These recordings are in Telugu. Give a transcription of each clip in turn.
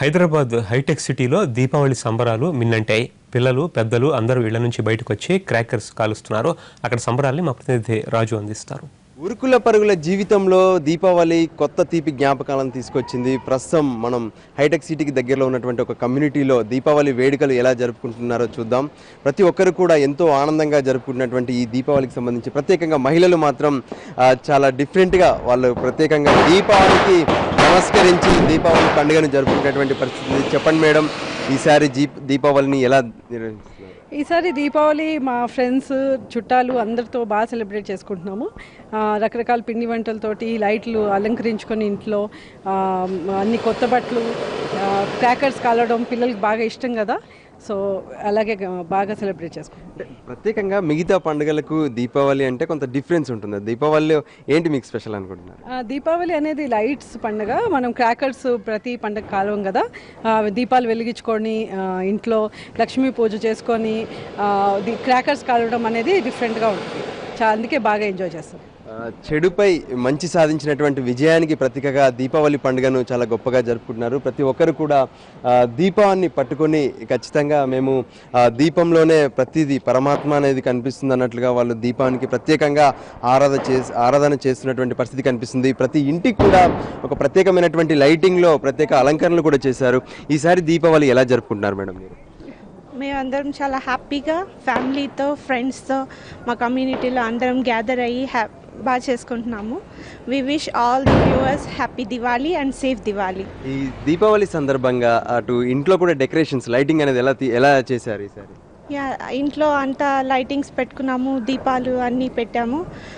హైదరాబాద్ హైటెక్ సిటీలో దీపావళి సంబరాలు మిన్నంటాయి పిల్లలు పెద్దలు అందరూ ఇళ్ల నుంచి బయటకు వచ్చి క్రాకర్స్ కాలుస్తున్నారు అక్కడ సంబరాల్ని మా ప్రతినిధి రాజు అందిస్తారు ఉరుకుల పరుగుల జీవితంలో దీపావళి కొత్త తీపి జ్ఞాపకాలను తీసుకొచ్చింది ప్రస్తుతం మనం హైటెక్ సిటీకి దగ్గరలో ఉన్నటువంటి ఒక కమ్యూనిటీలో దీపావళి వేడుకలు ఎలా జరుపుకుంటున్నారో చూద్దాం ప్రతి ఒక్కరు కూడా ఎంతో ఆనందంగా జరుపుకుంటున్నటువంటి ఈ దీపావళికి సంబంధించి ప్రత్యేకంగా మహిళలు మాత్రం ఆ, చాలా డిఫరెంట్గా వాళ్ళు ప్రత్యేకంగా దీపావళికి నమస్కరించి దీపావళి పండుగను జరుపుకునేటువంటి పరిస్థితి ఉంది. చెప్పండి మేడం ఈసారి జీ- దీపావళిని ఎలా నిర్వహిస్తున్నారు ఈసారి దీపావళి మా ఫ్రెండ్స్ చుట్టాలు అందరితో బాగా సెలబ్రేట్ చేసుకుంటున్నాము ఆ, రకరకాల పిండి వంటలతోటి లైట్లు అలంకరించుకొని ఇంట్లో ఆ, అన్ని కొత్త బట్టలు క్రాకర్స్ కాలవడం పిల్లలకి బాగా ఇష్టం కదా సో అలాగే గ- బాగా సెలబ్రేట్ చేసుకుంటాం అంటే ప్రత్యేకంగా మిగతా పండుగలకు దీపావళి అంటే కొంత డిఫరెన్స్ ఉంటుంది దీపావళిలో ఏంటి మీకు స్పెషల్ అనుకుంటున్నారు ఆ, దీపావళి అనేది లైట్స్ పండుగ మనం క్రాకర్స్ ప్రతి పండుగ కాలం కదా ఆ, దీపాలు వెలిగించుకొని ఆ, ఇంట్లో లక్ష్మీ పూజ చేసుకొని ఆ, ది క్రాకర్స్ కాలవడం అనేది డిఫరెంట్గా ఉంటుంది చా అందుకే బాగా ఎంజాయ్ చేస్తాం ఆ, చెడుపై మంచి సాధించినటువంటి విజయానికి ప్రతీకగా దీపావళి పండుగను చాలా గొప్పగా జరుపుకుంటున్నారు ప్రతి ఒక్కరు కూడా ఆ, దీపాన్ని పట్టుకొని ఖచ్చితంగా మేము ఆ, దీపంలోనే ప్రతిదీ పరమాత్మ అనేది కనిపిస్తుంది అన్నట్లుగా వాళ్ళు దీపానికి ప్రత్యేకంగా ఆరాధన చేసి ఆరాధన చేస్తున్నటువంటి పరిస్థితి కనిపిస్తుంది ప్రతి ఇంటికి కూడా ఒక ప్రత్యేకమైనటువంటి లైటింగ్లో ప్రత్యేక అలంకరణలు కూడా చేశారు ఈసారి దీపావళి ఎలా జరుపుకుంటున్నారు మేడం మీరు మేమందరం చాలా హ్యాపీగా ఫ్యామిలీతో ఫ్రెండ్స్తో మా కమ్యూనిటీలో అందరం గ్యాదర్ అయ్యి హ్యా బాగా చేసుకుంటున్నాము we wish all the viewers happy Diwali and safe Diwali ఈ దీపావళి సందర్భంగా అటు ఇంట్లో కూడా డెకరేషన్స్ లైటింగ్ అనేది ఎలా తీ- ఎలా చేశారు ఈసారి యా ఇంట్లో అంతా లైటింగ్స్ పెట్టుకున్నాము దీపాలు అన్నీ పెట్టాము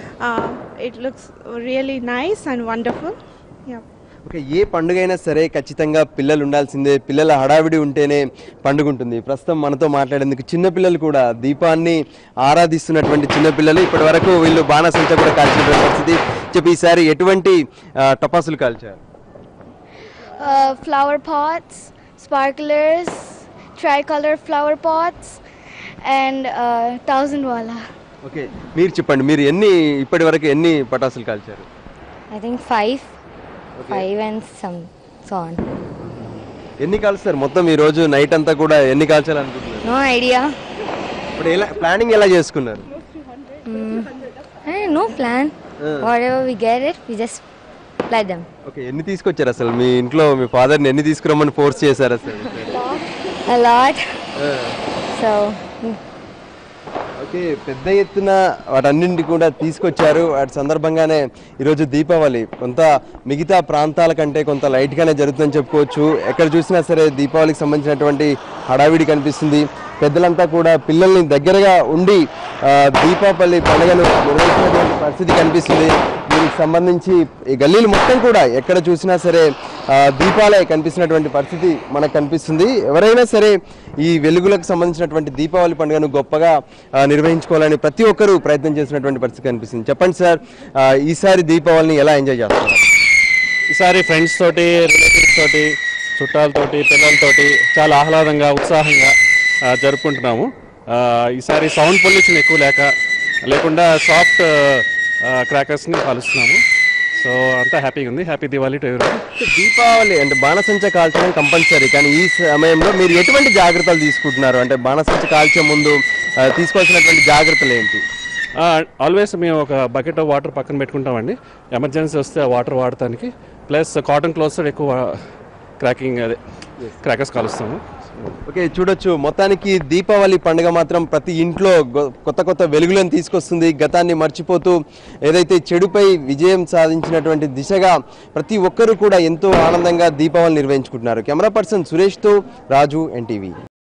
it looks really nice and wonderful yeah okay ఏ పండుగ అయినా సరే ఖచ్చితంగా పిల్లలు ఉండాల్సిందే పిల్లల హడావిడి ఉంటేనే పండుగ ఉంటుంది ప్రస్తుతం మనతో మాట్లాడేందుకు చిన్నపిల్లలు కూడా దీపాన్ని ఆరాధిస్తున్నటువంటి చిన్నపిల్లలు ఇప్పటి వరకు వీళ్ళు బాణసంచ కూడా కాల్చినటువంటి పరిస్థితి చెప్పి ఈసారి ఎటువంటి ఆ, టపాసులు కాల్చారు uh, flower pots, sparklers, tricolor flower pots, and uh, thousand wala. Okay మీరు చెప్పండి మీరు ఎన్ని ఇప్పటి వరకు ఎన్ని పటాసులు కాల్చారు I think five, five and some so on. ఎన్ని కాల్స్తారు మొత్తం ఈ రోజు నైట్ అంతా కూడా ఎన్ని కాల్చాలనుకుంటున్నారు No idea. ఇప్పుడు ఎలా ప్లానింగ్ ఎలా చేసుకున్నారు Mm. Eh, no plan. Whatever we get it, we just light them. Okay ఎన్ని తీసుకొచ్చారు అసలు మీ ఇంట్లో మీ ఫాదర్ని ఎన్ని తీసుకురమ్మని ఫోర్స్ చేశారు అసలు A lot. So mm, okay పెద్ద ఎత్తున వాటన్నింటి కూడా తీసుకొచ్చారు వాటి సందర్భంగానే ఈరోజు దీపావళి కొంత మిగతా ప్రాంతాల కంటే కొంత లైట్గానే జరుగుతుందని చెప్పుకోవచ్చు ఎక్కడ చూసినా సరే దీపావళికి సంబంధించినటువంటి హడావిడి కనిపిస్తుంది పెద్దలంతా కూడా పిల్లల్ని దగ్గరగా ఉండి ఆ, దీపావళి పండుగను నిర్వహించినటువంటి పరిస్థితి కనిపిస్తుంది దీనికి సంబంధించి ఈ గల్లీలు మొత్తం కూడా ఎక్కడ చూసినా సరే ఆ, దీపాలే కనిపిస్తున్నటువంటి పరిస్థితి మనకు కనిపిస్తుంది ఎవరైనా సరే ఈ వెలుగులకు సంబంధించినటువంటి దీపావళి పండుగను గొప్పగా ఆ, నిర్వహించుకోవాలని ప్రతి ఒక్కరూ ప్రయత్నం చేసినటువంటి పరిస్థితి కనిపిస్తుంది చెప్పండి సార్ ఆ, ఈసారి దీపావళిని ఎలా ఎంజాయ్ చేస్తున్నారు ఈసారి ఫ్రెండ్స్ తోటి రిలేటివ్స్ తోటి చుట్టాలతోటి పిల్లలతోటి చాలా ఆహ్లాదంగా ఉత్సాహంగా ఆ, జరుపుకుంటున్నాము ఆ, ఈసారి సౌండ్ పొల్యూషన్ ఎక్కువ లేక లేకుండా సాఫ్ట్ క్రాకర్స్ని కాలుస్తున్నాము సో అంతా హ్యాపీగా ఉంది హ్యాపీ దివాళీ టు ఎవరి దీపావళి అంటే బాణసంచ కాల్చడం కంపల్సరీ కానీ ఈ సమయంలో మీరు ఎటువంటి జాగ్రత్తలు తీసుకుంటున్నారు అంటే బాణసంచ కాల్చే ముందు ఆ, తీసుకోవాల్సినటువంటి జాగ్రత్తలు ఏంటి ఆల్వేస్ మేము ఒక బకెట్ ఆఫ్ వాటర్ పక్కన పెట్టుకుంటామండి ఎమర్జెన్సీ వస్తే ఆ వాటర్ వాడటానికి ప్లస్ కాటన్ క్లోత్స్ ఎక్కువ క్రాకింగ్ అదే క్రాకర్స్ కాలుస్తాము ఓకే చూడొచ్చు మొత్తానికి దీపావళి పండుగ మాత్రం ప్రతి ఇంట్లో గొ- కొత్త కొత్త వెలుగులను తీసుకొస్తుంది గతాన్ని మర్చిపోతూ ఏదైతే చెడుపై విజయం సాధించినటువంటి దిశగా ప్రతి ఒక్కరూ కూడా ఎంతో ఆనందంగా దీపావళి నిర్వహించుకుంటున్నారు కెమెరా పర్సన్ సురేష్తో రాజు ఎన్టీవీ